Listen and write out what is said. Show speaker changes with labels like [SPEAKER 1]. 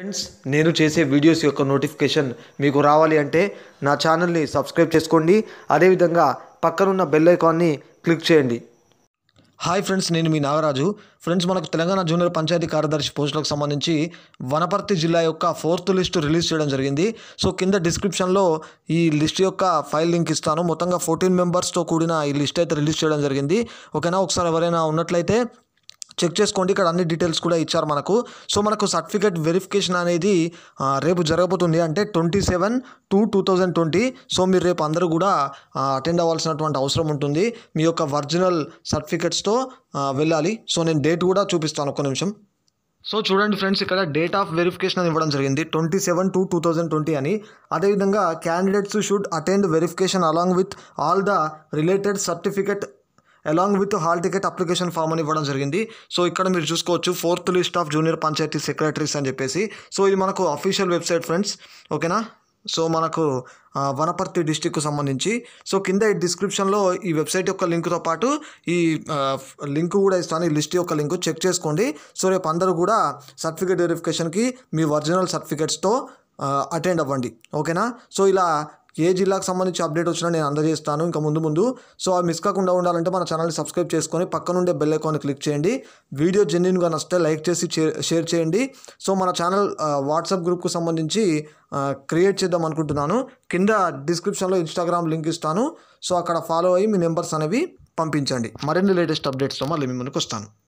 [SPEAKER 1] friends నేను చేసే videos యొక్క నోటిఫికేషన్ మీకు రావాలి అంటే నా ఛానల్ని సబ్స్క్రైబ్ చేసుకోండి అదేవిధంగా పక్కనున్న బెల్ ఐకాన్ని క్లిక్ చేయండి హాయ్ ఫ్రెండ్స్ నేను మీ నాగరాజు ఫ్రెండ్స్ మనకు తెలంగాణ జూనియర్ పంచాయతీ కార్యదర్శి పోస్టులకు సంబంధించి వనపర్తి జిల్లా యొక్క ఫోర్త్ లిస్ట్ రిలీజ్ చేయడం జరిగింది సో కింద డిస్క్రిప్షన్లో ఈ లిస్ట్ యొక్క ఫైల్ లింక్ ఇస్తాను మొత్తంగా ఫోర్టీన్ మెంబర్స్తో కూడిన ఈ లిస్ట్ అయితే రిలీజ్ చేయడం జరిగింది ఓకేనా ఒకసారి ఎవరైనా ఉన్నట్లయితే చెక్ చేసుకోండి ఇక్కడ అన్ని డీటెయిల్స్ కూడా ఇచ్చారు మనకు సో మనకు సర్టిఫికేట్ వెరిఫికేషన్ అనేది ఆ, రేపు జరగబోతుంది అంటే twenty seven two two thousand twenty so మీరు రేపు అందరూ కూడా అటెండ్ అవ్వాల్సినటువంటి అవసరం ఉంటుంది మీ యొక్క ఒరిజినల్ సర్టిఫికేట్స్తో వెళ్ళాలి సో నేను డేట్ కూడా చూపిస్తాను ఒక్క నిమిషం సో చూడండి ఫ్రెండ్స్ ఇక్కడ డేట్ ఆఫ్ వెరిఫికేషన్ అని ఇవ్వడం జరిగింది twenty seven two two thousand twenty అని అదేవిధంగా candidates should attend verification along with all the related certificate along with hall ticket application form అని ఇవ్వడం జరిగింది సో ఇక్కడ మీరు చూసుకోవచ్చు fourth list of junior panchayat secretaries అని చెప్పేసి సో ఇది మనకు అఫీషియల్ వెబ్సైట్ ఫ్రెండ్స్ ఓకేనా సో మనకు ఆ, వనపర్తి డిస్టిక్కు సంబంధించి సో కింద ఈ డిస్క్రిప్షన్లో ఈ వెబ్సైట్ యొక్క లింక్తో పాటు ఈ లింక్ కూడా ఇస్తాను ఈ లిస్ట్ యొక్క లింక్ చెక్ చేసుకోండి సో రేపు అందరూ కూడా సర్టిఫికేట్ వెరిఫికేషన్కి మీ ఒరిజినల్ సర్టిఫికేట్స్తో అటెండ్ అవ్వండి ఓకేనా సో ఇలా ఏ జిల్లాకు సంబంధించి అప్డేట్ వచ్చినా నేను అందజేస్తాను ఇంకా ముందు ముందు సో అవి మిస్ కాకుండా ఉండాలంటే మన ఛానల్ని సబ్స్క్రైబ్ చేసుకొని పక్కనుండే బెల్ ఐకాన్ క్లిక్ చేయండి వీడియో జెన్యున్గా నచ్చితే లైక్ చేసి షే- షేర్ చేయండి సో మన ఛానల్ ఆ, వాట్సాప్ గ్రూప్కు సంబంధించి ఆ, క్రియేట్ చేద్దాం అనుకుంటున్నాను కింద డిస్క్రిప్షన్లో ఇన్స్టాగ్రామ్ లింక్ ఇస్తాను సో అక్కడ ఫాలో అయ్యి మీ నెంబర్స్ అనేవి పంపించండి మరిన్ని లేటెస్ట్ అప్డేట్స్తో మళ్ళీ మీ ముందుకు వస్తాను